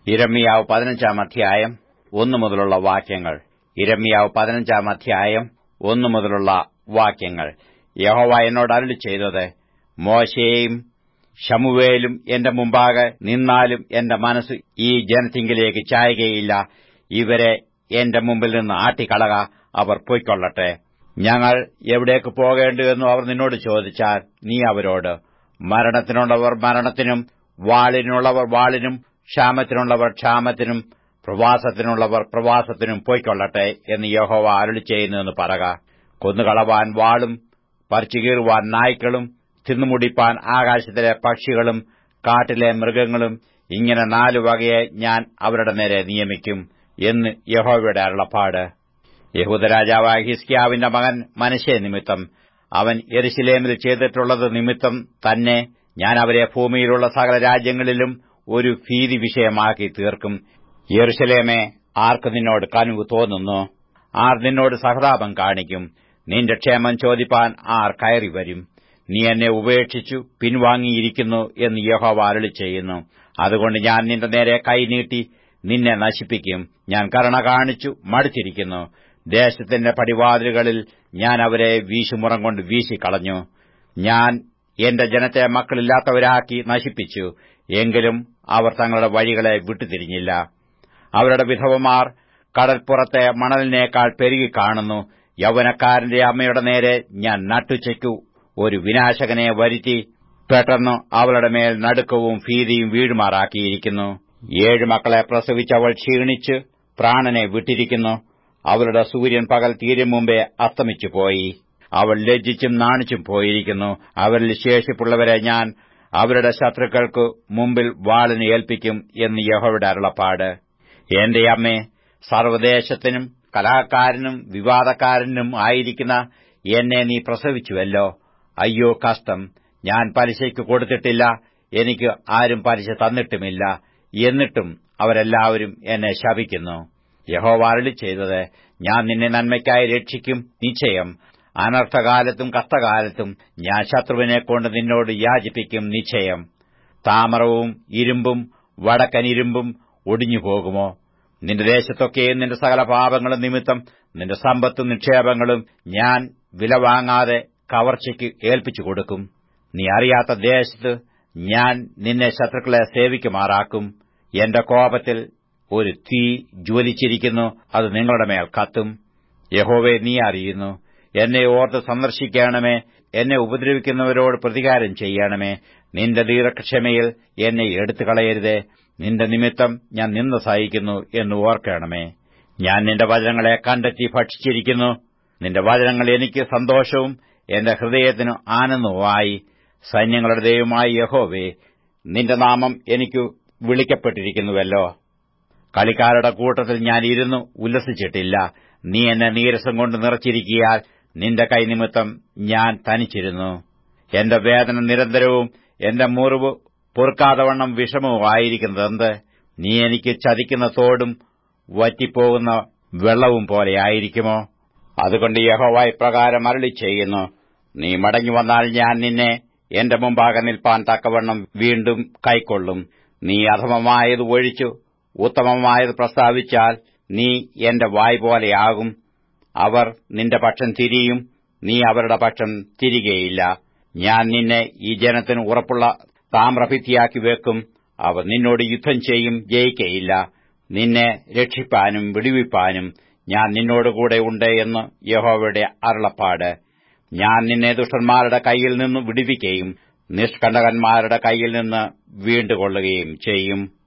ഇരമ്യാവ് പതിനഞ്ചാം അധ്യായം ഒന്നു മുതലുള്ള വാക്യങ്ങൾ ഇരമ്യാവ് പതിനഞ്ചാം അധ്യായം ഒന്നു മുതലുള്ള വാക്യങ്ങൾ യഹോവ എന്നോട് അരുളി ചെയ്തത് മോശയെയും ശമുവേലും എന്റെ മുമ്പാകെ നിന്നാലും എന്റെ മനസ്സ് ഈ ജനത്തിങ്കിലേക്ക് ചായുകയില്ല ഇവരെ എന്റെ മുമ്പിൽ നിന്ന് ആട്ടിക്കളക അവർ പൊയ്ക്കൊള്ളട്ടെ ഞങ്ങൾ എവിടേക്ക് പോകേണ്ടുവെന്നു അവർ നിന്നോട് ചോദിച്ചാൽ നീ അവരോട് മരണത്തിനുള്ളവർ മരണത്തിനും വാളിനുള്ളവർ വാളിനും ക്ഷാമത്തിനുള്ളവർ ക്ഷാമത്തിനും പ്രവാസത്തിനുള്ളവർ പ്രവാസത്തിനും പൊയ്ക്കൊള്ളട്ടെ എന്ന് യഹോവ അരുളി ചെയ്യുന്നുവെന്ന് പറക കൊന്നുകളവാൻ വാളും പറിച്ചുകീറുവാൻ നായ്ക്കളും തിന്നുമുടിപ്പാൻ ആകാശത്തിലെ പക്ഷികളും കാട്ടിലെ മൃഗങ്ങളും ഇങ്ങനെ നാലു വകയെ ഞാൻ അവരുടെ നേരെ നിയമിക്കും എന്ന് യഹോവയുടെ അരുളപ്പാട് യഹൂദരാജാവായ ഹിസ്കിയാവിന്റെ മകൻ മനശേ നിമിത്തം അവൻ എരുശിലേമിൽ ചെയ്തിട്ടുള്ളത് നിമിത്തം തന്നെ ഞാൻ അവരെ ഭൂമിയിലുള്ള സകല രാജ്യങ്ങളിലും ഒരു ഭീതി വിഷയമാക്കി തീർക്കും യെറുശലേമേ ആർക്ക് നിന്നോട് കനുവ് തോന്നുന്നു ആർ നിന്നോട് സഹതാപം കാണിക്കും നിന്റെ ക്ഷേമം ചോദിപ്പാൻ ആർ കയറി വരും നീ എന്നെ ഉപേക്ഷിച്ചു പിൻവാങ്ങിയിരിക്കുന്നു എന്ന് യഹോവ അരുളി ചെയ്യുന്നു അതുകൊണ്ട് ഞാൻ നിന്റെ നേരെ കൈനീട്ടി നിന്നെ നശിപ്പിക്കും ഞാൻ കരുണ കാണിച്ചു മടുത്തിരിക്കുന്നു ദേശത്തിന്റെ പടിവാതിലുകളിൽ ഞാൻ അവരെ വീശുമുറം കൊണ്ട് വീശിക്കളഞ്ഞു ഞാൻ എന്റെ ജനത്തെ മക്കളില്ലാത്തവരാക്കി നശിപ്പിച്ചു എങ്കിലും അവർ തങ്ങളുടെ വഴികളെ വിട്ടുതിരിഞ്ഞില്ല അവരുടെ വിധവമാർ കടൽപ്പുറത്തെ മണലിനേക്കാൾ പെരുകി കാണുന്നു യൗവനക്കാരന്റെ അമ്മയുടെ നേരെ ഞാൻ നട്ടുച്ചയ്ക്കു ഒരു വിനാശകനെ വരുത്തി പെട്ടെന്ന് അവളുടെ മേൽ നടുക്കവും ഭീതിയും വീഴുമാറാക്കിയിരിക്കുന്നു ഏഴ് മക്കളെ പ്രസവിച്ചവൾ ക്ഷീണിച്ച് പ്രാണനെ വിട്ടിരിക്കുന്നു അവളുടെ സൂര്യൻ പകൽ തീരും മുമ്പേ അസ്തമിച്ചുപോയി അവൾ ലജ്ജിച്ചും നാണിച്ചും പോയിരിക്കുന്നു അവരിൽ ശേഷിപ്പുള്ളവരെ ഞാൻ അവരുടെ ശത്രുക്കൾക്ക് മുമ്പിൽ വാളിന് ഏൽപ്പിക്കും എന്ന് യഹോയുടെ അരുളപ്പാട് എന്റെ അമ്മേ സർവ്വദേശത്തിനും കലാകാരനും വിവാദക്കാരനും ആയിരിക്കുന്ന എന്നെ നീ പ്രസവിച്ചുവല്ലോ അയ്യോ കഷ്ടം ഞാൻ പലിശയ്ക്ക് കൊടുത്തിട്ടില്ല എനിക്ക് ആരും പലിശ തന്നിട്ടുമില്ല എന്നിട്ടും അവരെല്ലാവരും എന്നെ ശപിക്കുന്നു യഹോവ അരുളി ചെയ്തത് ഞാൻ നിന്നെ നന്മയ്ക്കായി രക്ഷിക്കും നിശ്ചയം അനർത്ഥകാലത്തും കഷ്ടകാലത്തും ഞാൻ ശത്രുവിനെക്കൊണ്ട് നിന്നോട് യാചിപ്പിക്കും നിശ്ചയം താമരവും ഇരുമ്പും വടക്കനിരുമ്പും ഒടിഞ്ഞുപോകുമോ നിന്റെ ദേശത്തൊക്കെയും നിന്റെ സകല പാപങ്ങളും നിമിത്തം നിന്റെ സമ്പത്തും നിക്ഷേപങ്ങളും ഞാൻ വില വാങ്ങാതെ കവർച്ചയ്ക്ക് ഏൽപ്പിച്ചു കൊടുക്കും നീ അറിയാത്ത ദേശത്ത് ഞാൻ നിന്നെ ശത്രുക്കളെ സേവിക്കുമാറാക്കും എന്റെ കോപത്തിൽ ഒരു തീ ജ്വലിച്ചിരിക്കുന്നു അത് നിങ്ങളുടെ മേൽ കത്തും യഹോവെ നീ അറിയുന്നു എന്നെ ഓർത്ത് സന്ദർശിക്കണമേ എന്നെ ഉപദ്രവിക്കുന്നവരോട് പ്രതികാരം ചെയ്യണമേ നിന്റെ ദീർഘക്ഷമയിൽ എന്നെ എടുത്തു കളയരുതേ നിന്റെ നിമിത്തം ഞാൻ നിന്ന് സഹിക്കുന്നു എന്ന് ഓർക്കണമേ ഞാൻ നിന്റെ വചനങ്ങളെ കണ്ടെത്തി ഭക്ഷിച്ചിരിക്കുന്നു നിന്റെ വചനങ്ങൾ എനിക്ക് സന്തോഷവും എന്റെ ഹൃദയത്തിനു ആനന്ദവുമായി സൈന്യങ്ങളുടെ ദൈവമായ യഹോവേ നിന്റെ നാമം എനിക്ക് വിളിക്കപ്പെട്ടിരിക്കുന്നുവല്ലോ കളിക്കാരുടെ കൂട്ടത്തിൽ ഞാൻ ഇരുന്നു ഉല്ലസിച്ചിട്ടില്ല നീ എന്നെ നീരസം കൊണ്ട് നിറച്ചിരിക്കിയാൽ നിന്റെ കൈനിമിത്തം ഞാൻ തനിച്ചിരുന്നു എന്റെ വേദന നിരന്തരവും എന്റെ മുറിവ് പൊറുക്കാതവണ്ണം വിഷമവുമായിരിക്കുന്നതെന്ത് നീ എനിക്ക് ചതിക്കുന്ന തോടും വറ്റിപ്പോകുന്ന വെള്ളവും പോലെയായിരിക്കുമോ അതുകൊണ്ട് യഹോവ ഇപ്രകാരം അരളി ചെയ്യുന്നു നീ മടങ്ങി വന്നാൽ ഞാൻ നിന്നെ എന്റെ മുമ്പാകെ നിൽപ്പാൻ തക്കവണ്ണം വീണ്ടും കൈക്കൊള്ളും നീ അധമമായത് ഒഴിച്ചു ഉത്തമമായത് പ്രസ്താവിച്ചാൽ നീ എന്റെ വായ് പോലെയാകും അവർ നിന്റെ പക്ഷം തിരിയും നീ അവരുടെ പക്ഷം തിരികെയില്ല ഞാൻ നിന്നെ ഈ ജനത്തിന് ഉറപ്പുള്ള താമ്രഭിത്തിയാക്കി വെക്കും അവർ നിന്നോട് യുദ്ധം ചെയ്യും ജയിക്കയില്ല നിന്നെ രക്ഷിപ്പാനും വിടുവിപ്പാനും ഞാൻ നിന്നോടുകൂടെ ഉണ്ട് എന്ന് യഹോവയുടെ അരുളപ്പാട് ഞാൻ നിന്നെ ദുഷ്ടന്മാരുടെ കൈയിൽ നിന്ന് വിടുവിക്കുകയും നിഷ്കണ്ടകന്മാരുടെ കൈയിൽ നിന്ന് വീണ്ടുകൊള്ളുകയും ചെയ്യും